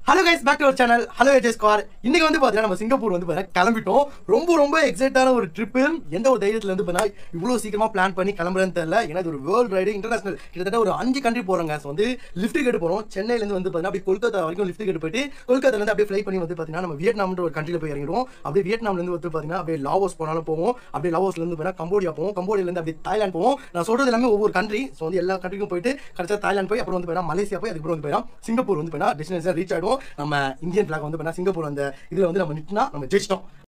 hello guys back to our channel hello AJ square இன்னைக்கு வந்து பார்த்தீங்கன்னா நம்ம சிங்கப்பூர் வந்து பார்த்தீங்கன்னா கிளம்பிட்டோம் ரொம்ப ரொம்ப எக்ஸைட்டான ஒரு ட்ரிப்பு எந்த ஒரு தைரியத்தில் வந்து பார்த்தீங்கன்னா இவ்வளோ சீக்கிரமா பிளான் பண்ணி கிளம்புறேன்னு தெரியல ஏன்னா இது ஒரு வேர்ல்டு ரைடு இன்டர்நேஷனல் கிட்டத்தட்ட ஒரு அஞ்சு கண்ட்ரி போகிறோங்க ஸோ வந்து லிஃப்ட் கேட்டு போகிறோம் சென்னையிலேருந்து வந்து பார்த்தீங்கன்னா அப்படியே கொல்கத்தா வரைக்கும் லிஃப்ட் கேட்டு போயிட்டு கொல்கத்தாலேருந்து அப்படியே ஃப்ளை பண்ணி வந்து பார்த்தீங்கன்னா நம்ம வியட்நாம்ன்ற ஒரு கண்ட்ரியில் போய் இறங்கிடுவோம் அப்படியே வியட்நாம்லேருந்து வந்து பார்த்தீங்கன்னா அப்படியே லாவோஸ் போனாலும் போவோம் அப்படியே லாவோஸ்லேருந்து பார்த்தீங்கன்னா கம்போடியா போவோம் கம்போடியாலேருந்து அப்படியே தாய்லாந்து போவோம் நான் சொல்றது எல்லாமே ஒவ்வொரு கண்ட்ரி ஸோ வந்து எல்லா கண்ட்ரிக்கும் போயிட்டு கடைசியாக தாய்லாந்து போய் அப்புறம் வந்து பார்த்தீங்கன்னா மலேசியா போய் அதுக்கப்புறம் வந்து பார்த்தீங்கன்னா சிங்கப்பூர் வந்து பார்த்தீங்கன்னா டெஸ்டினேஷன் ரீச் ஆகிடும் நம்ம இந்தியன் ஃபிளாக் வந்து பார்த்தீங்கன்னா சிங்கப்பூர் அந்த இதில் வந்து நம்ம நிட்டுனா நம்ம ஜெயிச்சிட்டோம்